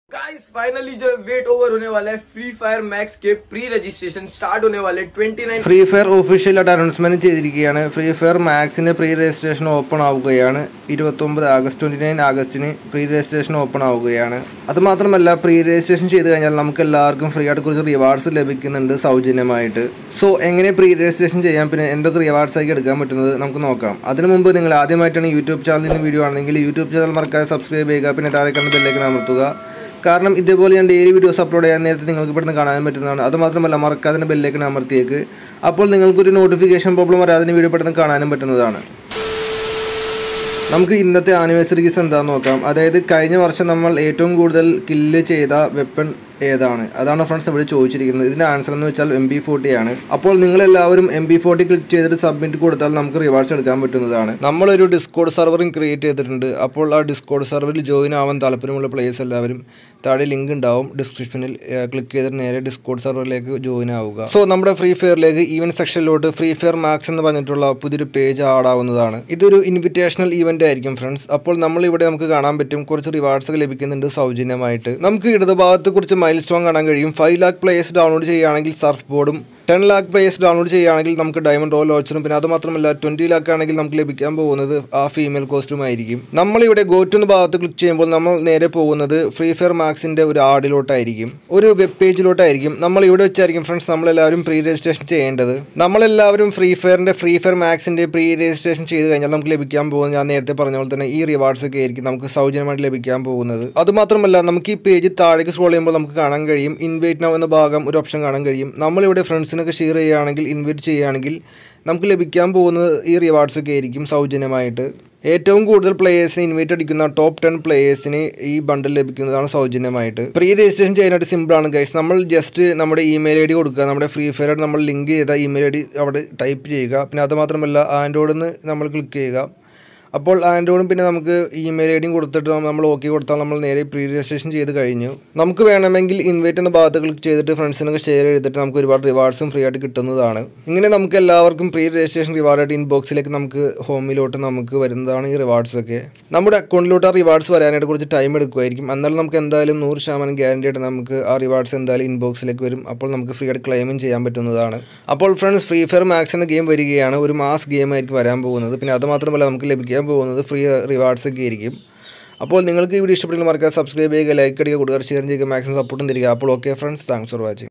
guys finally जो wait over होने वाला है फ्री फायर मैक्स के प्री रजिस्ट्रेशन स्टार्ट होने वाले 29 ഫ്രീ ഫയർ ഒഫീഷ്യലായിട്ട് അനൗൺസ്മെന്റ് ചെയ്തിരിക്കുകയാണ് ഫ്രീ ഫയർ മാക്സിന് പ്രീ രജിസ്ട്രേഷൻ ഓപ്പൺ ആവുകയാണ് ഇരുപത്തൊമ്പത് ആഗസ്റ്റ് ട്വന്റി നയൻ ആഗസ്റ്റിന് പ്രീ രജിസ്ട്രേഷൻ ഓപ്പൺ ആവുകയാണ് അതുമാത്രമല്ല പ്രീ രജിസ്ട്രേഷൻ ചെയ്ത് കഴിഞ്ഞാൽ നമുക്ക് എല്ലാവർക്കും ഫ്രീ ആയിട്ട് കുറച്ച് റിവാർഡ്സ് ലഭിക്കുന്നുണ്ട് സൗജന്യമായിട്ട് സോ എങ്ങനെ പ്രീ രജിസ്ട്രേഷൻ ചെയ്യാം പിന്നെ എന്തൊക്കെ റിവാർഡ്സ് ആയി എടുക്കാൻ പറ്റുന്നത് നമുക്ക് നോക്കാം അതിനു മുമ്പ് നിങ്ങൾ ആദ്യമായിട്ടാണ് യൂട്യൂബ് ചാനലിൽ നിന്ന് വീഡിയോ ആണെങ്കിൽ യൂട്യൂബ് ചാനൽ മറക്കാതെ സബ്സ്ക്രൈബ് ചെയ്യുക പിന്നെ താഴെ കണ്ട് ബെല്ലേക്ക് അമർത്തുക കാരണം ഇതേപോലെ ഞാൻ ഡെയിലി വീഡിയോസ് അപ്ലോഡ് ചെയ്യാൻ നേരത്തെ നിങ്ങൾക്ക് ഇവിടുന്ന് കാണാൻ പറ്റുന്നതാണ് അതുമാത്രമല്ല മറക്കാതെ ബെല്ലേക്ക് അമർത്തിയേക്ക് അപ്പോൾ നിങ്ങൾക്കൊരു നോട്ടിഫിക്കേഷൻ പ്രോബ്ലം വരാതെ വീഡിയോ പെട്ടെന്ന് കാണാനും പറ്റുന്നതാണ് നമുക്ക് ഇന്നത്തെ ആനിവേഴ്സറി ഗിസ് എന്താണെന്ന് നോക്കാം അതായത് കഴിഞ്ഞ വർഷം നമ്മൾ ഏറ്റവും കൂടുതൽ കില്ല് ചെയ്ത വെപ്പൺ ഏതാണ് അതാണ് ഫ്രണ്ട്സ് ഇവിടെ ചോദിച്ചിരിക്കുന്നത് ഇതിൻ്റെ ആൻസർ എന്ന് വെച്ചാൽ എം ബി ഫോർട്ടി ആണ് അപ്പോൾ നിങ്ങൾ എല്ലാവരും എം ബി ഫോർട്ടി ക്ലിക്ക് ചെയ്തിട്ട് സബ്മിറ്റ് കൊടുത്താൽ നമുക്ക് റിവാർഡ്സ് എടുക്കാൻ പറ്റുന്നതാണ് നമ്മളൊരു ഡിസ്കോഡ് സെർവറും ക്രിയേറ്റ് ചെയ്തിട്ടുണ്ട് അപ്പോൾ ആ ഡിസ്കോഡ് സെർവറിൽ ജോയിൻ ആവാൻ താല്പര്യമുള്ള പ്ലേയേഴ്സ് എല്ലാവരും താഴെ ലിങ്ക് ഉണ്ടാവും ഡിസ്ക്രിപ്ഷനിൽ ക്ലിക്ക് ചെയ്തിട്ട് നേരെ ഡിസ്കോഡ് സെർവറിലേക്ക് ജോയിൻ ആവുക സോ നമ്മുടെ ഫ്രീ ഫയറിലേക്ക് ഈവൻ സെക്ഷനിലോട്ട് ഫ്രീ ഫയർ മാക്സ് എന്ന് പറഞ്ഞിട്ടുള്ള പുതിയൊരു പേജ് ആടാവുന്നതാണ് ഇതൊരു ഇൻവിറ്റേഷണൽ ഈവന്റ് ആയിരിക്കും ഫ്രണ്ട്സ് അപ്പോൾ നമ്മൾ ഇവിടെ നമുക്ക് കാണാൻ പറ്റും കുറച്ച് റിവാർഡ്സ് ലഭിക്കുന്നുണ്ട് സൗജന്യമായിട്ട് നമുക്ക് ഇടതുഭാഗത്ത് കുറച്ച് മൈൽ സ്റ്റോൺ കാണാൻ കഴിയും ഫൈവ് ലാക്ക് പ്ലേയേഴ്സ് ഡൗൺലോഡ് ചെയ്യുകയാണെങ്കിൽ സർഫ് ബോർഡും ടെൻ ലാക്ക് പ്ലേയേഴ്സ് ഡൗൺലോഡ് ചെയ്യുകയാണെങ്കിൽ നമുക്ക് ഡയമണ്ട് റോൾ ലോച്ചറും പിന്നെ അത് മാത്രമല്ല ട്വൻറ്റി ലാക്ക് ആണെങ്കിൽ നമുക്ക് ലഭിക്കാൻ പോകുന്നത് ആ ഫീമെയിൽ കോസ്റ്റ്യൂം ആയിരിക്കും നമ്മളിവിടെ ഗോ ടു എന്ന ഭാഗത്ത് ക്ലിക്ക് ചെയ്യുമ്പോൾ നമ്മൾ നേരെ പോകുന്നത് ഫ്രീ ഫയർ മാക്സിൻ്റെ ഒരു ആഡിലോട്ടായിരിക്കും ഒരു വെബ് പേജിലോട്ടായിരിക്കും നമ്മൾ ഇവിടെ വെച്ചായിരിക്കും ഫ്രണ്ട്സ് നമ്മളെല്ലാവരും പ്രീ രജിസ്ട്രേഷൻ ചെയ്യേണ്ടത് നമ്മളെല്ലാവരും ഫ്രീ ഫയറിൻ്റെ ഫ്രീ ഫയർ മാക്സിൻ്റെ പ്രീ രജിസ്ട്രേഷൻ ചെയ്ത് കഴിഞ്ഞാൽ നമുക്ക് ലഭിക്കാൻ പോകുന്നത് ഞാൻ നേരത്തെ പറഞ്ഞ പോലെ തന്നെ ഈ റിവാർഡ്സ് ഒക്കെ ആയിരിക്കും നമുക്ക് സൗജന്യമായിട്ട് ലഭിക്കാൻ പോകുന്നത് അതുമാത്രമല്ല നമുക്ക് ഈ പേജ് താഴേക്ക് സ്ക്രോൾ ചെയ്യുമ്പോൾ നമുക്ക് കാണാൻ കഴിയും ഇൻവൈറ്റ് നൗ എന്ന ഭാഗം ഒരു ഓപ്ഷൻ കാണാൻ കഴിയും നമ്മളിവിടെ ഫ്രണ്ട്സിനൊക്കെ ഷെയർ ചെയ്യുകയാണെങ്കിൽ ഇൻവൈറ്റ് ചെയ്യുകയാണെങ്കിൽ നമുക്ക് ലഭിക്കാൻ പോകുന്നത് ഈ റിവാർഡ്സ് ഒക്കെ ആയിരിക്കും സൗജന്യമായിട്ട് ഏറ്റവും കൂടുതൽ പ്ലേയേഴ്സിന് ഇൻവൈറ്റ് അടിക്കുന്ന ടോപ്പ് ടെൻ പ്ലേയേഴ്സിന് ഈ ബണ്ടിൽ ലഭിക്കുന്നതാണ് സൗജന്യമായിട്ട് പ്രീ രജിസ്ട്രേഷൻ ചെയ്യാനായിട്ട് സിമ്പിൾ ആണ് ഗൈസ് നമ്മൾ ജസ്റ്റ് നമ്മുടെ ഇമെയിൽ ഐ ഡി കൊടുക്കുക നമ്മുടെ ഫ്രീ ഫയർ നമ്മൾ ലിങ്ക് ചെയ്ത ഇമെയിൽ ഐ ഡി അവിടെ ടൈപ്പ് ചെയ്യുക പിന്നെ അത് മാത്രമല്ല ആൻഡ്രോയിഡിൽ നിന്ന് നമ്മൾ ക്ലിക്ക് ചെയ്യുക അപ്പോൾ ആൻഡ്രോയിഡും പിന്നെ നമുക്ക് ഇമെയിൽ ഐ ഡിയും കൊടുത്തിട്ട് നമ്മൾ ഓക്കെ കൊടുത്താൽ നമ്മൾ നേരെ പ്രീ രജിസ്ട്രേഷൻ ചെയ്ത് കഴിഞ്ഞു നമുക്ക് വേണമെങ്കിൽ ഇൻവൈറ്റ് എന്ന ഭാഗത്ത് ക്ലിക്ക് ചെയ്തിട്ട് ഫ്രണ്ട്സിനൊക്കെ ഷെയർ ചെയ്തിട്ട് നമുക്ക് ഒരുപാട് റിവാർഡ്സും ഫ്രീ ആയിട്ട് കിട്ടുന്നതാണ് ഇങ്ങനെ നമുക്ക് എല്ലാവർക്കും പ്രീ രജിസ്ട്രേഷൻ റിവാർഡായിട്ട് ഇൻബോക്സിലേക്ക് നമുക്ക് ഹോമിലോട്ട് നമുക്ക് വരുന്നതാണ് ഈ റിവാർഡ്സ് ഒക്കെ നമ്മുടെ അക്കൗണ്ടിലോട്ട് ആ റിവാർഡ്സ് വരാനായിട്ട് കുറച്ച് ടൈം എടുക്കുമായിരിക്കും എന്നാലും നമുക്ക് എന്തായാലും നൂറ് ശതമാനം ഗ്യാരണ്ടി ആയിട്ട് നമുക്ക് ആ റിവാർഡ്സ് എന്തായാലും ഇൻബോക്സിലേക്ക് വരും അപ്പോൾ നമുക്ക് ഫ്രീ ആയിട്ട് ക്ലെയിമും ചെയ്യാൻ പറ്റുന്നതാണ് അപ്പോൾ ഫ്രണ്ട്സ് ഫ്രീ ഫയർ മാക്സ് എന്ന ഗെയിം വരികയാണ് ഒരു മാസ് ഗെയിം ആയിരിക്കും വരാൻ പോകുന്നത് പിന്നെ അത് മാത്രമല്ല നമുക്ക് ലഭിക്കാൻ പോകുന്നത് ഫ്രീ റിവാർഡ്സ് ഒക്കെ ആയിരിക്കും അപ്പോൾ നിങ്ങൾക്ക് ഈ വീഡിയോ ഇഷ്ടപ്പെടുന്ന മറക്കാതെ സബ്സ്ക്രൈബ് ചെയ്യുക ലൈക്ക് അടിക്കുക കൂടുതൽ ഷെയർ ചെയ്യുക മാക്സിമം സപ്പോർട്ടും തരിക അപ്പോൾ okay friends thanks for watching